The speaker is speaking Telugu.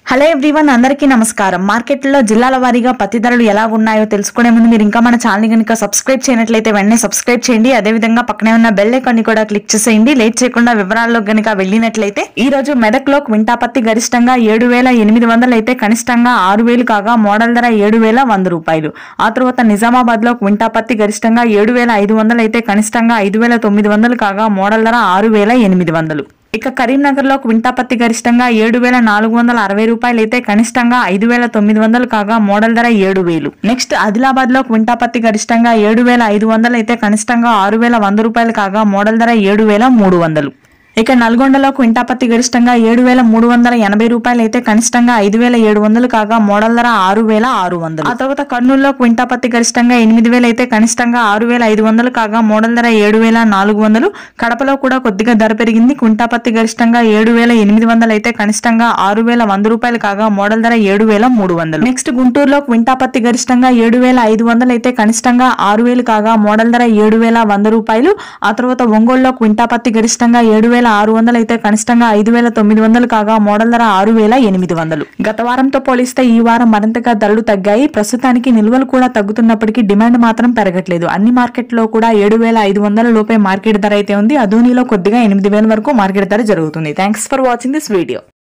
హలో ఎవ్రీవన్ అందరికీ నమస్కారం మార్కెట్లో జిల్లాల వారీగా పత్తి ధరలు ఎలా ఉన్నాయో తెలుసుకునే ముందు మీరు ఇంకా మన ఛానల్ కనుక సబ్స్క్రైబ్ చేయనట్లయితే వెంటనే సబ్స్క్రైబ్ చేయండి అదేవిధంగా పక్కనే ఉన్న బెల్ ఐకాన్ ని కూడా క్లిక్ చేసేయండి లేట్ చేయకుండా వివరాల్లో గనుక వెళ్ళినట్లయితే ఈ రోజు మెదక్లో క్వింటా పత్తి గరిష్టంగా ఏడు వేల ఎనిమిది వందలు అయితే కనిష్టంగా ఆరు వేలు కాగా మోడల్ ధర ఏడు వేల వంద రూపాయలు ఆ తర్వాత నిజామాబాద్ లో క్వింటా పత్తి గరిష్టంగా ఏడు వేల ఐదు వందలు అయితే కనిష్టంగా ఐదు వేల తొమ్మిది వందలు కాగా మోడల్ ధర ఆరు వేల ఎనిమిది వందలు ఇక కరీంనగర్ లో క్వింటా పత్తి గరిష్టంగా ఏడు వేల నాలుగు వందల అరవై రూపాయలు అయితే కనిష్టంగా ఐదు వేల తొమ్మిది వందలు కాగా మోడల్ ధర ఏడు వేలు నెక్స్ట్ ఆదిలాబాద్ లో క్వింటా పత్తి గరిష్టంగా ఏడు వేల ఐదు వందలు అయితే కనిష్టంగా ఆరు వేల వంద రూపాయలు కాగా మోడల్ ధర ఏడు వేల మూడు వందలు ఇక నల్గొండలో క్వింటా పత్తి గరిష్టంగా ఏడు వేల మూడు వందల ఎనభై రూపాయలు అయితే కనిష్టంగా ఐదు వేల ఏడు వందలు కాగా మోడల్ ధర ఆరు వేల ఆరు వందలు ఆ తర్వాత కర్నూలులో క్వింటా పత్తి గరిష్టంగా ఎనిమిది వేలు అయితే కనిష్టంగా ఆరు వేల ఐదు వందలు కాగా మోడల్ ధర ఏడు వేల నాలుగు వందలు కడపలో కూడా కొద్దిగా ధర పెరిగింది క్వింటా పత్తి గరిష్టంగా ఏడు వేల ఎనిమిది వందలు అయితే కనిష్టంగా ఆరు వేల వంద రూపాయలు కాగా మోడల్ ధర ఏడు వేల మూడు వందలు నెక్స్ట్ గుంటూరులో క్వింటా పత్తి గరిష్టంగా ఏడు వేల ఐదు వందలు అయితే కనిష్టంగా ఆరు వేలు కాగా మోడల్ ధర ఏడు వేల వంద రూపాయలు ఆ తర్వాత ఒంగోలులో క్వింటా పత్తి గరిష్టంగా ఏడు వేల ఆరు వందలు అయితే కనిష్టంగా ఐదు వేల తొమ్మిది వందలు కాగా మోడల్ ధర ఆరు వేల ఎనిమిది వందలు గత వారంతో పోలిస్తే ఈ వారం మరింతగా ధరలు తగ్గాయి ప్రస్తుతానికి నిల్వలు కూడా తగ్గుతున్నప్పటికీ డిమాండ్ మాత్రం పెరగట్లేదు అన్ని మార్కెట్లో కూడా ఏడు వేల ఐదు వందల లోపే మార్కెట్ ధర అయితే ఉంది అదోనిలో కొద్దిగా ఎనిమిది వేల వరకు మార్కెట్ ధర జరుగుతుంది thanks for watching this video